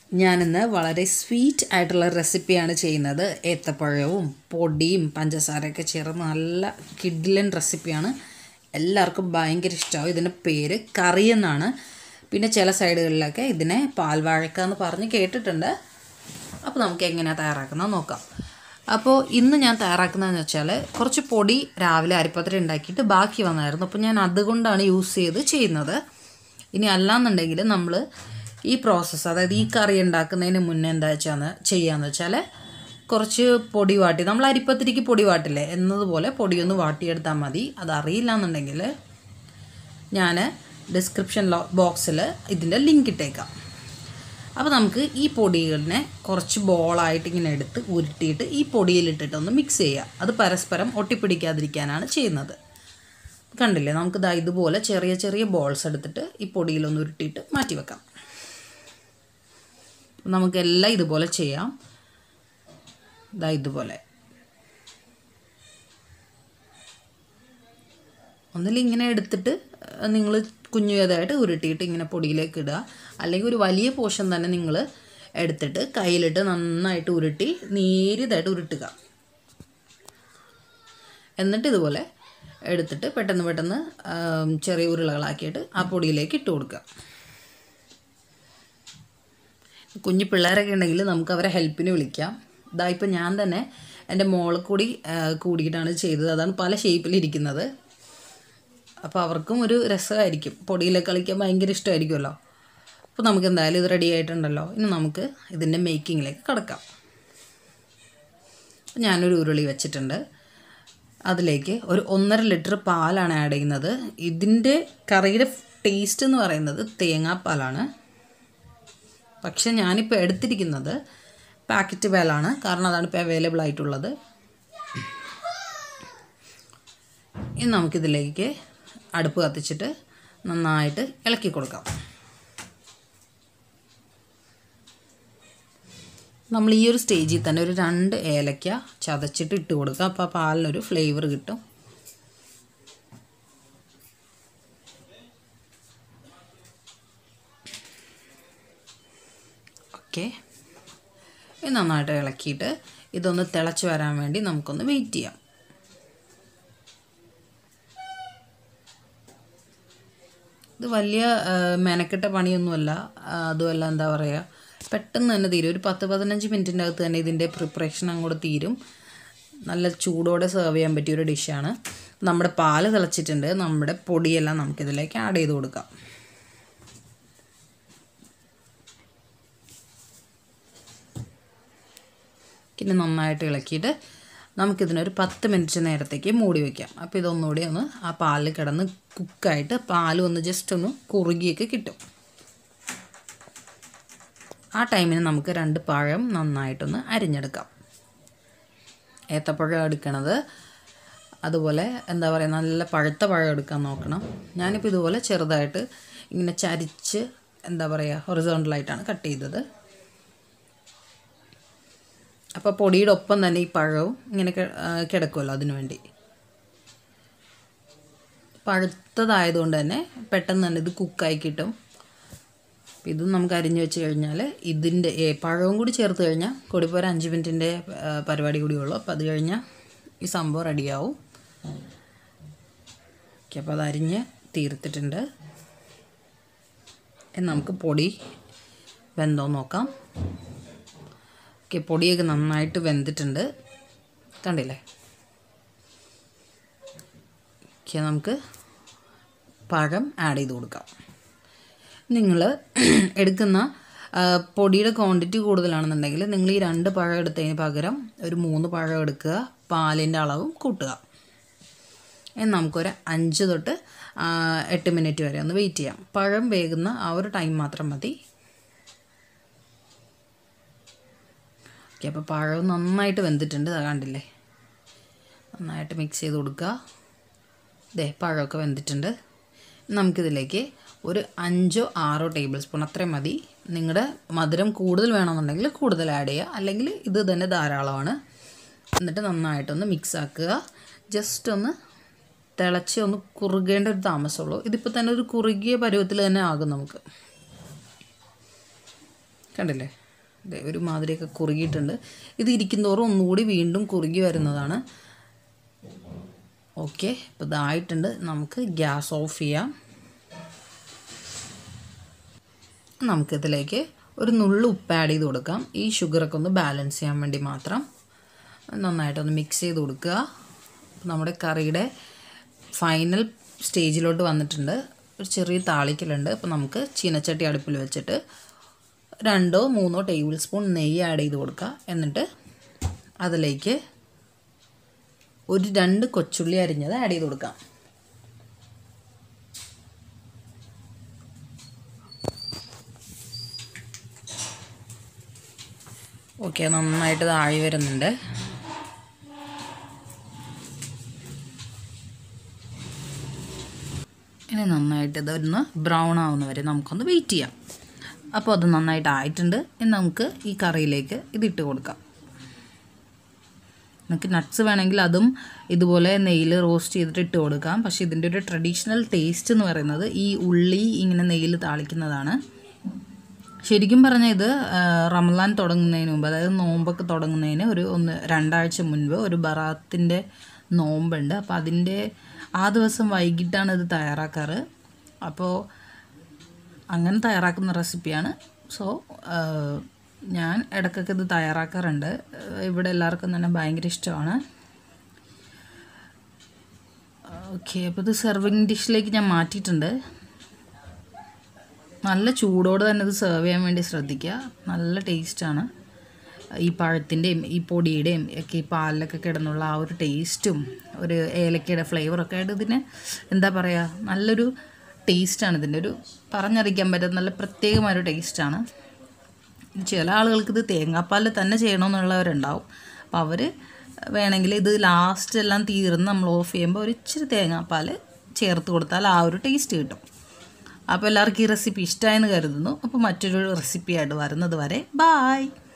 ഞാനിന്ന് വളരെ സ്വീറ്റ് ആയിട്ടുള്ള റെസിപ്പിയാണ് ചെയ്യുന്നത് ഏത്തപ്പഴവും പൊടിയും പഞ്ചസാരയൊക്കെ ചേർന്ന് നല്ല കിഡ്ലൻ റെസിപ്പിയാണ് എല്ലാവർക്കും ഭയങ്കര ഇഷ്ടമാവും ഇതിൻ്റെ പേര് കറി എന്നാണ് പിന്നെ ചില സൈഡുകളിലൊക്കെ ഇതിനെ പാൽവാഴക്ക എന്ന് പറഞ്ഞ് കേട്ടിട്ടുണ്ട് അപ്പോൾ നമുക്ക് എങ്ങനെയാണ് തയ്യാറാക്കുന്നത് നോക്കാം അപ്പോൾ ഇന്ന് ഞാൻ തയ്യാറാക്കുന്നതെന്ന് വെച്ചാൽ കുറച്ച് പൊടി രാവിലെ അരിപ്പത്തിരി ഉണ്ടാക്കിയിട്ട് ബാക്കി വന്നായിരുന്നു അപ്പോൾ ഞാൻ അതുകൊണ്ടാണ് യൂസ് ചെയ്ത് ചെയ്യുന്നത് ഇനി അല്ലാന്നുണ്ടെങ്കിൽ നമ്മൾ ഈ പ്രോസസ്സ് അതായത് ഈ കറി ഉണ്ടാക്കുന്നതിന് മുന്നേ എന്താ വെച്ചാന്ന് ചെയ്യാന്ന് വെച്ചാൽ കുറച്ച് പൊടി വാട്ടി നമ്മൾ അരിപ്പത്തിരിക്ക് പൊടി വാട്ടില്ലേ എന്നതുപോലെ പൊടിയൊന്ന് വാട്ടിയെടുത്താൽ മതി അത് അറിയില്ല എന്നുണ്ടെങ്കിൽ ഞാൻ ഡിസ്ക്രിപ്ഷൻ ബോക്സിൽ ഇതിൻ്റെ ലിങ്ക് ഇട്ടേക്കാം അപ്പോൾ നമുക്ക് ഈ പൊടികളിനെ കുറച്ച് ബോളായിട്ട് ഇങ്ങനെ എടുത്ത് ഉരുട്ടിയിട്ട് ഈ പൊടിയിലിട്ടിട്ട് ഒന്ന് മിക്സ് ചെയ്യുക അത് പരസ്പരം ഒട്ടിപ്പിടിക്കാതിരിക്കാനാണ് ചെയ്യുന്നത് കണ്ടില്ലേ നമുക്ക് ദാ ഇതുപോലെ ചെറിയ ചെറിയ ബോൾസ് എടുത്തിട്ട് ഈ പൊടിയിലൊന്ന് ഉരുട്ടിയിട്ട് മാറ്റി വെക്കാം നമുക്കെല്ലാം ഇതുപോലെ ചെയ്യാം ദാ ഇതുപോലെ ഒന്നിൽ ഇങ്ങനെ എടുത്തിട്ട് നിങ്ങൾ കുഞ്ഞു ഏതായിട്ട് ഉരുട്ടിയിട്ട് ഇങ്ങനെ പൊടിയിലേക്ക് ഇടുക അല്ലെങ്കിൽ ഒരു വലിയ പോർഷൻ തന്നെ നിങ്ങൾ എടുത്തിട്ട് കയ്യിലിട്ട് നന്നായിട്ട് ഉരുട്ടി നേരിയതായിട്ട് ഉരുട്ടുക എന്നിട്ട് ഇതുപോലെ എടുത്തിട്ട് പെട്ടെന്ന് പെട്ടെന്ന് ചെറിയ ഉരുളകളാക്കിയിട്ട് ആ പൊടിയിലേക്ക് ഇട്ട് കൊടുക്കുക കുഞ്ഞു പിള്ളേരൊക്കെ ഉണ്ടെങ്കിൽ നമുക്ക് അവരെ ഹെൽപ്പിന് വിളിക്കാം ഇതാ ഇപ്പം ഞാൻ തന്നെ എൻ്റെ മോളെ കൂടി കൂടിയിട്ടാണ് ചെയ്തത് അതാണ് പല ഷേപ്പിലിരിക്കുന്നത് അപ്പോൾ അവർക്കും ഒരു രസമായിരിക്കും പൊടിയിലൊക്കെ കളിക്കാൻ ഭയങ്കര ഇഷ്ടമായിരിക്കുമല്ലോ അപ്പോൾ നമുക്ക് എന്തായാലും ഇത് റെഡി ആയിട്ടുണ്ടല്ലോ ഇനി നമുക്ക് ഇതിൻ്റെ മേക്കിങ്ങിലേക്ക് കിടക്കാം ഞാനൊരു ഉരുളി വെച്ചിട്ടുണ്ട് അതിലേക്ക് ഒരു ഒന്നര ലിറ്റർ പാലാണ് ആഡ് ചെയ്യുന്നത് ഇതിൻ്റെ കറിയുടെ ടേസ്റ്റ് എന്ന് പറയുന്നത് തേങ്ങാപ്പാലാണ് പക്ഷെ ഞാനിപ്പോൾ എടുത്തിരിക്കുന്നത് പാക്കറ്റ് പാലാണ് കാരണം അതാണ് ഇപ്പോൾ അവൈലബിൾ ആയിട്ടുള്ളത് ഇനി നമുക്കിതിലേക്ക് അടുപ്പ് കത്തിച്ചിട്ട് നന്നായിട്ട് ഇളക്കി കൊടുക്കാം നമ്മൾ ഈ ഒരു സ്റ്റേജിൽ തന്നെ ഒരു രണ്ട് ഏലക്ക ചതച്ചിട്ട് ഇട്ട് കൊടുക്കുക അപ്പോൾ ആ പാലിനൊരു ഫ്ലേവർ കിട്ടും ഓക്കെ ഇത് നന്നായിട്ട് ഇളക്കിയിട്ട് ഇതൊന്ന് തിളച്ച് വരാൻ വേണ്ടി നമുക്കൊന്ന് വെയിറ്റ് ചെയ്യാം ഇത് വലിയ മെനക്കെട്ട പണിയൊന്നുമല്ല അതുമല്ല എന്താ പറയുക പെട്ടെന്ന് തന്നെ തീരും ഒരു പത്ത് പതിനഞ്ച് മിനിറ്റിൻ്റെ അകത്ത് തന്നെ ഇതിൻ്റെ പ്രിപ്പറേഷൻ അങ്ങോട്ട് തീരും നല്ല ചൂടോടെ സെർവ് ചെയ്യാൻ പറ്റിയ ഒരു ഡിഷാണ് നമ്മുടെ പാല് തിളച്ചിട്ടുണ്ട് നമ്മുടെ പൊടിയെല്ലാം നമുക്കിതിലേക്ക് ആഡ് ചെയ്ത് കൊടുക്കാം പിന്നെ നന്നായിട്ട് ഇളക്കിയിട്ട് നമുക്കിതിനൊരു പത്ത് മിനിറ്റ് നേരത്തേക്ക് മൂടി വയ്ക്കാം അപ്പോൾ ഇതൊന്നുകൂടി ഒന്ന് ആ പാലിൽ കിടന്ന് കുക്കായിട്ട് പാലും ഒന്ന് ജസ്റ്റ് ഒന്ന് കുറുകിയൊക്കെ കിട്ടും ആ ടൈമിന് നമുക്ക് രണ്ട് പഴം നന്നായിട്ടൊന്ന് അരിഞ്ഞെടുക്കാം ഏത്തപ്പഴം എടുക്കണത് അതുപോലെ എന്താ പറയുക നല്ല പഴുത്ത പഴം എടുക്കാൻ നോക്കണം ഞാനിപ്പോൾ ഇതുപോലെ ചെറുതായിട്ട് ഇങ്ങനെ ചരിച്ച് എന്താ പറയുക ഹൊറിസോണ്ടലായിട്ടാണ് കട്ട് ചെയ്തത് അപ്പോൾ പൊടിയുടെ ഒപ്പം തന്നെ ഈ പഴവും ഇങ്ങനെ കിടക്കുമല്ലോ അതിനു വേണ്ടി പഴുത്തതായതുകൊണ്ട് തന്നെ പെട്ടെന്ന് തന്നെ ഇത് കുക്കായി കിട്ടും ഇത് നമുക്ക് അരിഞ്ഞു വെച്ച് കഴിഞ്ഞാൽ ഇതിൻ്റെ പഴവും കൂടി ചേർത്ത് കഴിഞ്ഞാൽ കൂടിപ്പോൾ ഒരു അഞ്ച് മിനിറ്റിൻ്റെ പരിപാടി കൂടി ഉള്ളൂ അപ്പോൾ അത് കഴിഞ്ഞാൽ ഈ സംഭവം റെഡിയാവും ഓക്കെ അപ്പോൾ അത് അരിഞ്ഞ് തീർത്തിട്ടുണ്ട് നമുക്ക് പൊടി വെന്തോ നോക്കാം ഓക്കെ പൊടിയൊക്കെ നന്നായിട്ട് വെന്തിട്ടുണ്ട് കണ്ടില്ലേ ഓക്കെ നമുക്ക് പഴം ആഡ് ചെയ്ത് കൊടുക്കാം നിങ്ങൾ എടുക്കുന്ന പൊടിയുടെ ക്വാണ്ടിറ്റി കൂടുതലാണെന്നുണ്ടെങ്കിൽ നിങ്ങൾ ഈ രണ്ട് പഴം എടുത്തതിന് പകരം ഒരു മൂന്ന് പഴം എടുക്കുക പാലിൻ്റെ അളവും കൂട്ടുക എന്ന് നമുക്കൊരു അഞ്ച് തൊട്ട് എട്ട് മിനിറ്റ് വരെ ഒന്ന് വെയിറ്റ് ചെയ്യാം പഴം വേകുന്ന ആ ഒരു ടൈം മാത്രം മതി ഓക്കെ അപ്പോൾ പഴം നന്നായിട്ട് വെന്തിട്ടുണ്ട് അത് കണ്ടില്ലേ നന്നായിട്ട് മിക്സ് ചെയ്ത് കൊടുക്കുക ദേ പഴമൊക്കെ വെന്തിട്ടുണ്ട് നമുക്കിതിലേക്ക് ഒരു അഞ്ചോ ആറോ ടേബിൾ സ്പൂൺ അത്രയും മതി നിങ്ങളുടെ മധുരം കൂടുതൽ വേണമെന്നുണ്ടെങ്കിൽ കൂടുതൽ ആഡ് ചെയ്യുക അല്ലെങ്കിൽ ഇത് തന്നെ ധാരാളമാണ് എന്നിട്ട് നന്നായിട്ടൊന്ന് മിക്സ് ആക്കുക ജസ്റ്റ് ഒന്ന് തിളച്ച് ഒന്ന് കുറുകേണ്ട ഒരു താമസമുള്ളൂ ഇതിപ്പോൾ തന്നെ ഒരു കുറുകിയ പരുവത്തിൽ തന്നെ ആകും നമുക്ക് കണ്ടില്ലേ ദേ ഒരു മാതിരിയൊക്കെ കുറുകിയിട്ടുണ്ട് ഇത് ഇരിക്കുന്തോറും ഒന്നുകൂടി വീണ്ടും കുറുകി വരുന്നതാണ് ഓക്കെ ഇപ്പോൾ ഇതായിട്ടുണ്ട് നമുക്ക് ഗ്യാസ് ഓഫ് ചെയ്യാം നമുക്കിതിലേക്ക് ഒരു നുള്ളു ഉപ്പ് ആഡ് ചെയ്ത് കൊടുക്കാം ഈ ഷുഗറൊക്കെ ഒന്ന് ബാലൻസ് ചെയ്യാൻ വേണ്ടി മാത്രം നന്നായിട്ടൊന്ന് മിക്സ് ചെയ്ത് കൊടുക്കുക നമ്മുടെ കറിയുടെ ഫൈനൽ സ്റ്റേജിലോട്ട് വന്നിട്ടുണ്ട് ഒരു ചെറിയ താളിക്കലുണ്ട് അപ്പോൾ നമുക്ക് ചീനച്ചട്ടി അടുപ്പിൽ വെച്ചിട്ട് രണ്ടോ മൂന്നോ ടേബിൾ സ്പൂൺ നെയ്യ് ആഡ് ചെയ്ത് കൊടുക്കുക എന്നിട്ട് അതിലേക്ക് ഒരു രണ്ട് കൊച്ചുള്ളി അരിഞ്ഞത് ആഡ് ചെയ്ത് കൊടുക്കാം ഓക്കെ നന്നായിട്ട് താഴി വരുന്നുണ്ട് ഇനി നന്നായിട്ട് ഇതൊന്ന് ബ്രൗൺ ആവുന്ന വരെ നമുക്കൊന്ന് വെയിറ്റ് ചെയ്യാം അപ്പോൾ അത് നന്നായിട്ട് ആയിട്ടുണ്ട് ഇനി നമുക്ക് ഈ കറിയിലേക്ക് ഇതിട്ട് കൊടുക്കാം നമുക്ക് നട്ട്സ് വേണമെങ്കിൽ അതും ഇതുപോലെ നെയ്യിൽ റോസ്റ്റ് ചെയ്തിട്ട് ഇട്ട് കൊടുക്കാം പക്ഷേ ഇതിൻ്റെ ഒരു ട്രഡീഷണൽ ടേസ്റ്റ് എന്ന് പറയുന്നത് ഈ ഉള്ളി ഇങ്ങനെ നെയ്യിൽ താളിക്കുന്നതാണ് ശരിക്കും പറഞ്ഞാൽ ഇത് ആ, റമദാൻ തുടങ്ങുന്നതിന് മുമ്പ് അതായത് നോമ്പൊക്കെ തുടങ്ങുന്നതിന് ഒരു ഒന്ന് രണ്ടാഴ്ച മുൻപ് ഒരു ബറാത്തിൻ്റെ നോമ്പുണ്ട് അപ്പോൾ അതിൻ്റെ ആ ദിവസം വൈകിട്ടാണ് ഇത് തയ്യാറാക്കാറ് അപ്പോൾ അങ്ങനെ തയ്യാറാക്കുന്ന റെസിപ്പിയാണ് സോ ഞാൻ ഇടയ്ക്കൊക്കെ ഇത് തയ്യാറാക്കാറുണ്ട് ആ, ഇവിടെ എല്ലാവർക്കും തന്നെ ഭയങ്കര ഇഷ്ടമാണ് ഓക്കെ അപ്പോൾ ഇത് സെർവിങ് ഡിഷിലേക്ക് ഞാൻ മാറ്റിയിട്ടുണ്ട് നല്ല ചൂടോടെ തന്നെ ഇത് സെർവ് ചെയ്യാൻ വേണ്ടി ശ്രദ്ധിക്കുക നല്ല ടേസ്റ്റാണ് ഈ പഴത്തിൻ്റെയും ഈ പൊടിയുടെയും ഒക്കെ ഈ പാലിലൊക്കെ കിടന്നുള്ള ആ ഒരു ടേസ്റ്റും ഒരു ഏലക്കയുടെ ഫ്ലേവറൊക്കെ ആയിട്ട് ഇതിന് എന്താ പറയുക നല്ലൊരു ടേസ്റ്റാണ് ഇതിൻ്റെ ഒരു പറഞ്ഞറിയിക്കാൻ പറ്റുന്ന നല്ല പ്രത്യേകമായൊരു ടേസ്റ്റാണ് ചില ആളുകൾക്ക് ഇത് തേങ്ങാപ്പാലിൽ തന്നെ ചെയ്യണമെന്നുള്ളവരുണ്ടാവും അപ്പോൾ അവർ വേണമെങ്കിൽ ഇത് ലാസ്റ്റ് എല്ലാം തീർന്ന് നമ്മൾ ഓഫ് ചെയ്യുമ്പോൾ ഒരു ഇച്ചിരി തേങ്ങാപ്പാൽ ചേർത്ത് കൊടുത്താൽ ആ ഒരു ടേസ്റ്റ് കിട്ടും അപ്പോൾ എല്ലാവർക്കും ഈ റെസിപ്പി ഇഷ്ടമായെന്ന് കരുതുന്നു അപ്പോൾ മറ്റൊരു റെസിപ്പിയായിട്ട് വരുന്നത് വരെ ബായ്